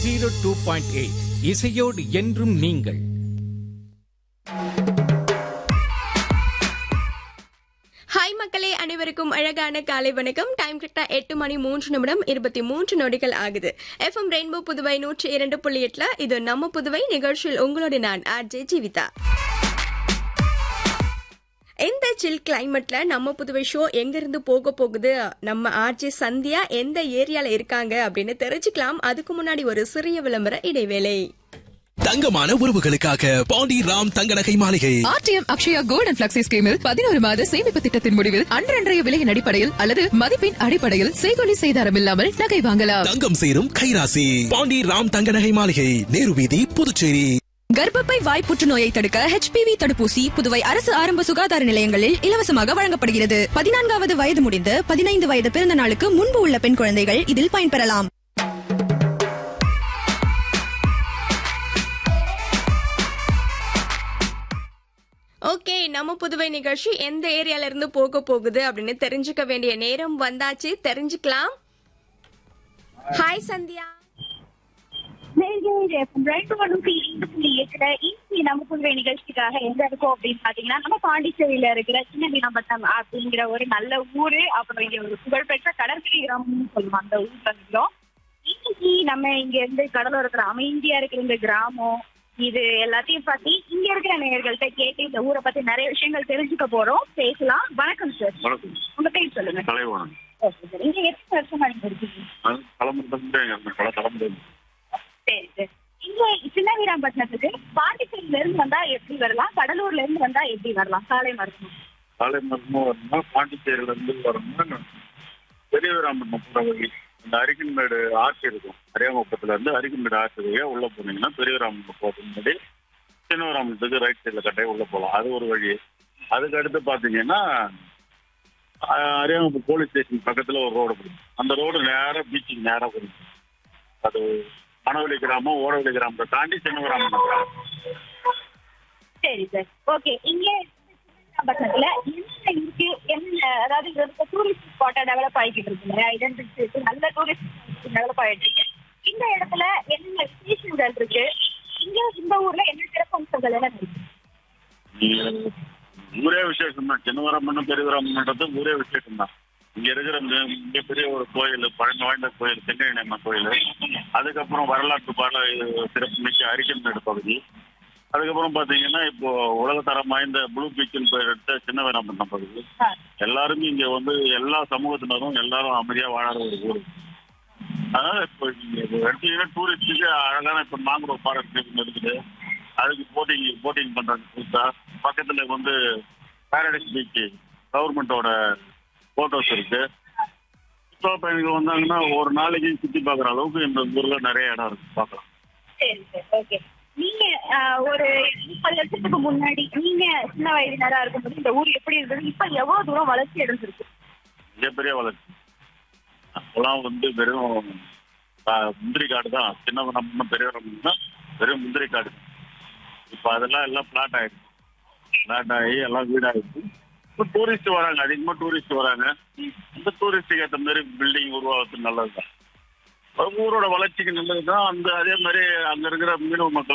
zero two point eight இசையோடு என்றும் நீங்கள் ஹாய் மக்களே அனைவருக்கும் அழகான காலை வணக்கம் டைம் கரெக்டா எட்டு மணி மூன்று நிமிடம் இருபத்தி மூன்று நொடிகள் ஆகுது எஃப்எம் ரெயின்போ புதுவை நூற்றி இரண்டு புள்ளி எட்டுல இது நம்ம புதுவை நிகழ்ச்சியில் உங்களோட நான் ஆர்ஜே ஜீவிதா இந்த சில் கிளைமேட்ல நம்ம புதுவை ஷோ எங்க இருந்து போக போகுது நம்ம ஆர்ஜே சந்தியா எந்த ஏரியால இருக்காங்க அப்படின்னு தெரிஞ்சுக்கலாம் அதுக்கு முன்னாடி ஒரு சிறிய விளம்பர இடைவேளை தங்கமான உறவுகளுக்காக பாண்டி ராம் தங்க நகை மாளிகை RTM Akshaya gold and flexi ஸ்கீமில் பதினோரு மாத சேமிப்பு திட்டத்தின் முடிவில் அன்றன்றைய விலையின் அடிப்படையில் அல்லது மதிப்பின் அடிப்படையில் செய்கொலி செய்தாரம் இல்லாமல் நகை வாங்கலாம் தங்கம் சேரும் கைராசி பாண்டி ராம் தங்க நகை மாளிகை நேரு வீதி புதுச்சேரி கர்ப்பப்பை வாய் புற்றுநோயை தடுக்க ஹெச்பிவி தடுப்பூசி புதுவை அரசு ஆரம்ப சுகாதார நிலையங்களில் இலவசமாக வழங்கப்படுகிறது பதினான்காவது வயது முடிந்து பதினைந்து வயது பிறந்த நாளுக்கு முன்பு உள்ள பெண் குழந்தைகள் இதில் பயன்பெறலாம் ஓகே நம்ம புதுவை நிகழ்ச்சி எந்த ஏரியால இருந்து போக போகுது அப்படின்னு தெரிஞ்சுக்க வேண்டிய நேரம் வந்தாச்சு தெரிஞ்சுக்கலாம் ஹாய் சந்தியா நம்ம புதுவை நிகழ்ச்சிக்காக எங்க இருக்கோம் அப்படின்னு பாத்தீங்கன்னா நம்ம பாண்டிச்சேரியில இருக்கிற சின்ன வீணாம்பட்டம் அப்படிங்கிற ஒரு நல்ல ஊரு அப்புறம் இங்க ஒரு புகழ்பெற்ற கடற்கரை கிராமம்னு சொல்லுவோம் அந்த ஊர்ல இருக்கிறோம் இன்னைக்கு நம்ம இங்க இருந்து கடலோர இருக்கிற அமைதியா இருக்கிற இந்த கிராமம் இது எல்லாத்தையும் பத்தி இங்க இருக்கிற நேயர்கள்ட்ட கேட்டு இந்த ஊரை பத்தி நிறைய விஷயங்கள் தெரிஞ்சுக்க போறோம் பேசலாம் வணக்கம் சார் வணக்கம் உங்க பேர் சொல்லுங்க கலைவாணன் ஓகே சார் இங்க எத்தனை வருஷமா நீங்க இருக்கீங்க அது தலைமுறை அந்த பல தலைமுறை சரி சரி இங்க சின்ன வீராம்பட்டினத்துக்கு பாண்டிச்சேரியில இருந்து வந்தா எப்படி வரலாம் கடலூர்ல இருந்து வந்தா எப்படி வரலாம் சாலை மருத்துவம் காலை மருத்துவம் வரணும்னா பாண்டிச்சேரியில இருந்து வரணும்னா பெரிய ராமன் போற வழி இந்த அரிக்கன்மேடு ஆற்று இருக்கும் அரியாங்குப்பத்துல இருந்து அரிக்கன்மேடு ஆற்று வழியா உள்ள போனீங்கன்னா பெரிய ராமன் போறதுக்கு முன்னாடி சின்னவராமத்துக்கு ரைட் சைட்ல கட்டாயம் உள்ள போகலாம் அது ஒரு வழி அதுக்கு அடுத்து பாத்தீங்கன்னா அஹ், அரியாங்குப்பம் போலீஸ் ஸ்டேஷன் பக்கத்துல ஒரு ரோடு போகும் அந்த ரோடு நேரா பீச்சுக்கு நேரா போகும் அது மணவெளி கிராமம் ஓடவெளி கிராமத்தை தாண்டி சின்னவராமன் கிராமம் சரி சார் ஓகே இங்க வீராம்பட்டினத்துல என்ன இருக்கு என்ன அதாவது இது வந்து டூரிஸ்ட் ஸ்பாட்டா டெவலப் ஆகிட்டு இருக்கு இல்லையா ஐடென்டிட்டி நல்ல டூரிஸ்ட் டெவலப் ஆகிட்டு இருக்கு இந்த இடத்துல என்னென்ன விசேஷங்கள் இருக்கு இங்க இந்த ஊர்ல என்ன சிறப்பம்சங்கள் எல்லாம் இருக்கு ஊரே விசேஷம் தான் சின்னவரம்மன் பெரியவரம்மன்றது ஊரே விசேஷம் தான் இங்க இருக்கிற மிக- மிகப்பெரிய ஒரு கோயில் பழமை வாய்ந்த கோயில் செங்கை அம்மன் கோயில் அதுக்கப்புறம் வரலாற்று பாட சிறப்பு மிக்க அரிக்கன்மேடு பகுதி அதுக்கப்புறம் பாத்தீங்கன்னா இப்போ உலகத்தரம் வாய்ந்த ப்ளூ பீச்சின் பேர் எடுத்த சின்னவரம்மன் பகுதி எல்லாருமே இங்க வந்து எல்லா சமூகத்தினரும் எல்லாரும் அமைதியா வாழற ஒரு ஊர் அதனால இப்போ நீங்க இப்போ எடுத்தீங்கன்னா டூரிஸ்டுக்கு அழகான இப்போ மாங்குரோவ் ஃபாரஸ்ட் இருக்குது அதுக்கு போட்டிங் போட்டிங் பண்றாங்க புதுசா பக்கத்துல வந்து பாரடைஸ் பீச் கவர்மெண்டோட போட்டோஸ் இருக்கு சுற்றுலா பயணிகள் வந்தாங்கன்னா ஒரு நாளைக்கு சுத்தி பார்க்குற அளவுக்கு இந்த ஊர்ல நிறைய இடம் இருக்கு பார்க்கலாம் சரி சார் ஓகே நீங்க ஆஹ், ஒரு முப்பது வருஷத்துக்கு முன்னாடி நீங்க சின்ன வயதினரா இருக்கும்போது இந்த ஊர் எப்படி இருந்தது இப்ப எவ்வளவு தூரம் வளர்ச்சி அடைஞ்சிருக்கு மிகப்பெரிய வளர்ச்சி அப்பெல்லாம் வந்து வெறும் ஆ, முந்திரி காடு தான் சின்ன நம்ம பெரியவரம்னா வெறும் முந்திரி காடு இப்போ அதெல்லாம் எல்லாம் பிளாட் ஆயிடுச்சு பிளாட் ஆகி எல்லாம் வீடாயிடுச்சு இப்போ டூரிஸ்ட் வராங்க அதிகமாக டூரிஸ்ட் வராங்க இந்த டூரிஸ்ட்டுக்கு ஏற்ற மாதிரி பில்டிங் உருவாகிறது நல்லது தான் ஊரோட வளர்ச்சிக்கு நல்லது தான் அந்த அதே மாதிரி அங்கே இருக்கிற மீனவ மக்கள்